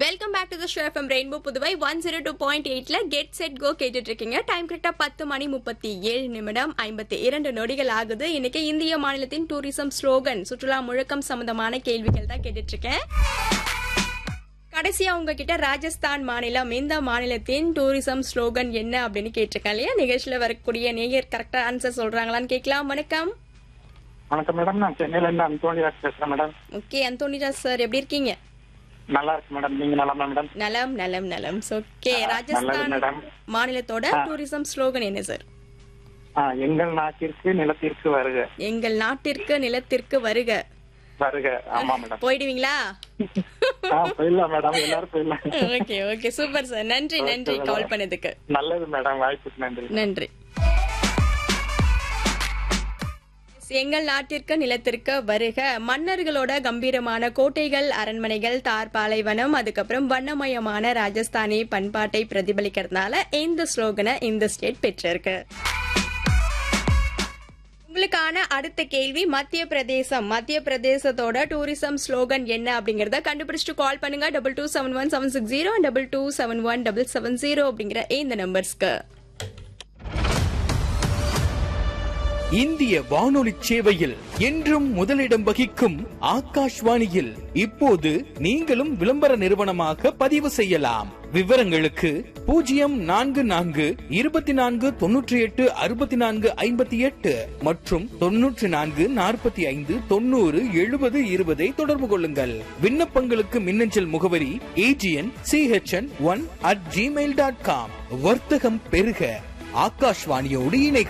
Welcome back to the show FM rainbow Puduvai one zero two point எயிட்ல get set go கேட்டுட்டு இருக்கீங்க time கரெக்டா பத்து மணி முப்பத்தி ஏழு நிமிடம் ஐம்பத்தி இரண்டு நொடிகள் ஆகுது இன்னைக்கு இந்திய மாநிலத்தின் டூரிசம் ஸ்லோகன் சுற்றுலா முழக்கம் சம்பந்தமான கேள்விகள் தான் கேட்டுட்டு இருக்கேன் கடைசியா உங்ககிட்ட ராஜஸ்தான் மாநிலம் இந்த மாநிலத்தின் டூரிசம் ஸ்லோகன் என்ன அப்படின்னு கேட்டிருக்கேன் இல்லையா நிகழ்ச்சியில வரக்கூடிய நேயர் கரெக்டா ஆன்சர் சொல்றாங்களான்னு கேட்கலாம் வணக்கம் வணக்கம் மேடம் நான் சென்னையில இருந்து அந்தோனிராஜ் பேசுறேன் மேடம் ஓகே அந்தோனிராஜ் சார் எப்படி இருக்கீங்க நல்லா இருக்கு மேடம் நீங்க நலமா மேடம் நலம் நலம் நலம் ஓகே நல்லது ராஜஸ்தான் மேடம். மாநிலத்தோட டூரிசம் ஸ்லோகன் என்ன சார் ஆ, எங்கள் நாட்டிற்கு நிலத்திற்கு வருக எங்கள் நாட்டிற்கு நிலத்திற்கு வருக வருக ஆமா மேடம் போயிடுவீங்களா ஆ போயிடலாம் மேடம் எல்லாரும் போயிடலாம் ஓகே ஓகே சூப்பர் சார் நன்றி நன்றி கால் பண்ணதுக்கு நல்லது மேடம் வாய்ப்புக்கு நன்றி நன்றி எங்கள் நாட்டிற்கு நிலத்திற்கு வருக மன்னர்களோட கம்பீரமான கோட்டைகள் அரண்மனைகள் தார் பாலைவனம் அதுக்கப்புறம் வண்ணமயமான ராஜஸ்தானி பண்பாட்டை பிரதிபலிக்கிறதுனால இந்த ஸ்லோகனை இந்த ஸ்டேட் பெற்றிருக்கு உங்களுக்கான அடுத்த கேள்வி மத்திய பிரதேசம் மத்திய பிரதேசத்தோட டூரிசம் ஸ்லோகன் என்ன அப்படிங்கறத கண்டுபிடிச்சிட்டு கால் பண்ணுங்க double two seven one seven six zero double two seven one double seven zero அப்படிங்கிற இந்த நம்பர்ஸ்க்கு இந்திய வானொலி சேவையில் என்றும் முதலிடம் வகிக்கும் ஆகாஷ்வாணியில் இப்போது நீங்களும் விளம்பர நிறுவனமாக பதிவு செய்யலாம் விவரங்களுக்கு பூஜ்ஜியம் நான்கு நான்கு இருபத்தி நான்கு தொன்னூற்றி எட்டு அறுபத்தி நான்கு ஐம்பத்தி எட்டு மற்றும் தொன்னூற்றி நான்கு நாற்பத்தி ஐந்து தொண்ணூறு எழுபது இருபதை தொடர்பு கொள்ளுங்கள் விண்ணப்பங்களுக்கு மின்னஞ்சல் முகவரி AGN CHN one at gmail dot com வர்த்தகம் பெருக ஆகாஷ்வாணியோடு இணைக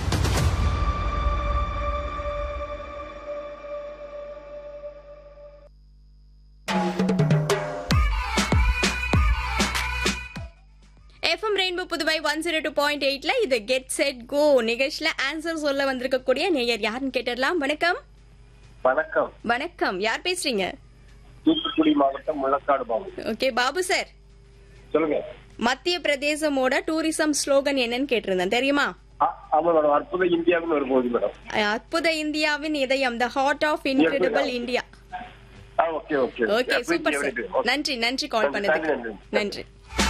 FM rainbow Puduvai one zero two point எயிட்ல இது கெட் செட் கோ நிகழ்ச்சியில ஆன்சர் சொல்ல வந்திருக்கக்கூடிய நேயர் யாருன்னு கேட்டுடலாம் வணக்கம் வணக்கம் வணக்கம் யார் பேசுறீங்க தூத்துக்குடி மாவட்டம் முள்ளக்காடு மாவட்டம் ஓகே பாபு சார் சொல்லுங்க மத்திய பிரதேசமோட டூரிசம் ஸ்லோகன் என்னன்னு கேட்டிருந்தேன் தெரியுமா ஆ, ஆமா மேடம் அற்புத இந்தியாவுன்னு வரும்போது மேடம் அற்புத இந்தியாவின் இதயம் the heart of incredible India ah okay okay okay super sir நன்றி நன்றி கால் பண்ணதுக்கு நன்றி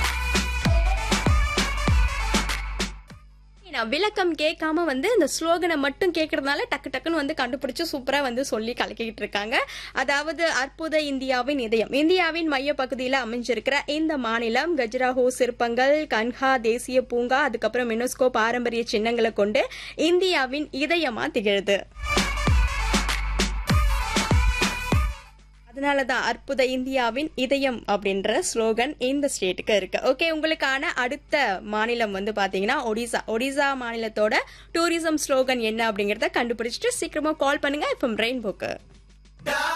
நான் விளக்கம் கேட்காம வந்து இந்த ஸ்லோகனை மட்டும் கேட்கறதுனால டக்கு டக்குன்னு வந்து கண்டுபிடிச்சு சூப்பரா வந்து சொல்லி கலக்கிட்டு இருக்காங்க அதாவது அற்புத இந்தியாவின் இதயம் இந்தியாவின் மைய பகுதியில் அமைஞ்சிருக்கிற இந்த மாநிலம் கஜ்ராஹோ சிற்பங்கள் கன்ஹா தேசிய பூங்கா அதுக்கப்புறம் யுனெஸ்கோ பாரம்பரிய சின்னங்களை கொண்டு இந்தியாவின் இதயமா திகழுது அதனாலதான் அற்புத இந்தியாவின் இதயம் அப்படின்ற ஸ்லோகன் இந்த ஸ்டேட்டுக்கு இருக்கு ஓகே உங்களுக்கான அடுத்த மாநிலம் வந்து பாத்தீங்கன்னா ஒடிசா ஒடிசா மாநிலத்தோட டூரிசம் ஸ்லோகன் என்ன அப்படிங்கறத கண்டுபிடிச்சிட்டு சீக்கிரமா கால் பண்ணுங்க இப்போ ரெயின்போக்கு